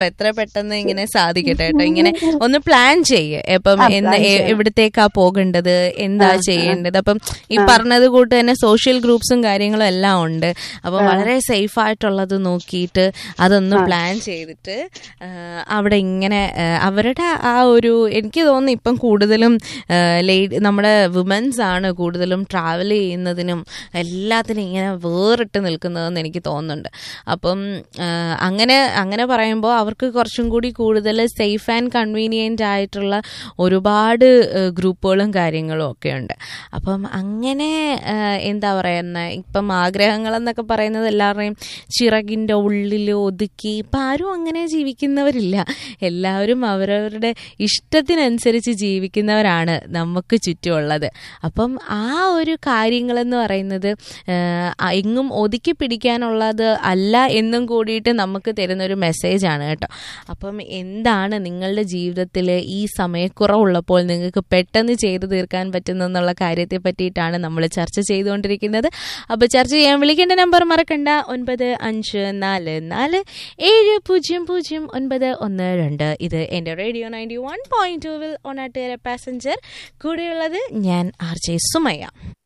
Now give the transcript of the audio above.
അപ്പൊ എത്ര പെട്ടെന്ന് ഇങ്ങനെ സാധിക്കട്ടെ കേട്ടോ ഇങ്ങനെ ഒന്ന് പ്ലാൻ ചെയ്യ് ഇപ്പം ആ, എന്ന് plan എ- ചെയ്യാം. എവിടത്തേക്കാ പോകേണ്ടത് എന്താ ചെയ്യേണ്ടത് അപ്പം ഈ പറഞ്ഞത് കൂട്ട് തന്നെ സോഷ്യൽ ഗ്രൂപ്പ്സും കാര്യങ്ങളും എല്ലാം ഉണ്ട് അപ്പം വളരെ സേഫ് ആയിട്ടുള്ളത് നോക്കിയിട്ട് അതൊന്ന് പ്ലാൻ ചെയ്തിട്ട് ആ, അവിടെ ഇങ്ങനെ ആ, അവരുടെ ആ ഒരു എനിക്ക് തോന്നുന്നു ഇപ്പം കൂടുതലും ലേഡി നമ്മുടെ വുമൻസ് ആണ് കൂടുതലും ട്രാവൽ ചെയ്യുന്നതിനും എല്ലാത്തിനും ഇങ്ങനെ വേറിട്ട് നിൽക്കുന്നതെന്ന് എനിക്ക് തോന്നുന്നുണ്ട് അപ്പം ആ, അങ്ങനെ അങ്ങനെ പറയുമ്പോൾ അവർക്ക് കുറച്ചും കൂടി കൂടുതൽ സേഫ് ആൻഡ് കൺവീനിയൻ്റ് ആയിട്ടുള്ള ഒരുപാട് ആ, ഗ്രൂപ്പുകളും കാര്യങ്ങളും ഒക്കെ ഉണ്ട് അപ്പം അങ്ങനെ ആ, എന്താ പറയുന്ന ഇപ്പം ആഗ്രഹങ്ങൾ എന്നൊക്കെ പറയുന്നത് എല്ലാവരുടെയും ചിറകിൻ്റെ ഉള്ളിൽ ഒതുക്കി ഇപ്പം ആരും അങ്ങനെ ജീവിക്കുന്നവരില്ല എല്ലാവരും അവരവരുടെ ഇഷ്ടത്തിനനുസരിച്ച് ജീവിക്കുന്നവരാണ് നമുക്ക് ചുറ്റുമുള്ളത് അപ്പം ആ ഒരു കാര്യങ്ങളെന്ന് പറയുന്നത് ആ, എങ്ങും ഒതുക്കി പിടിക്കാനുള്ളത് അല്ല എന്നും കൂടിയിട്ട് നമുക്ക് തരുന്നൊരു മെസ്സേജാണ് കേട്ടോ അപ്പം എന്താണ് നിങ്ങളുടെ ജീവിതത്തിൽ ഈ സമയക്കുറവുള്ളപ്പോൾ നിങ്ങൾക്ക് പെട്ടെന്ന് ചെയ്തു തീർക്കാൻ പറ്റുന്നെന്നുള്ള കാര്യത്തെ പറ്റിയിട്ടാണ് നമ്മൾ ചർച്ച ചെയ്തുകൊണ്ടിരിക്കുന്നത് അപ്പോൾ ചർച്ച ചെയ്യാൻ വിളിക്കേണ്ട നമ്പർ മറക്കണ്ട ഒൻപത് അഞ്ച് നാല് നാല് ഏഴ് പൂജ്യം പൂജ്യം ഒൻപത് ഒന്ന് രണ്ട് ഇത് എൻ്റെ റേഡിയോ നയൻറ്റി വൺ പോയിന്റ് ടൂവിൽ ഓണാട്ടുകര പാസഞ്ചർ കൂടെയുള്ളത് ഞാൻ ആർ ജെ സുമയ്യ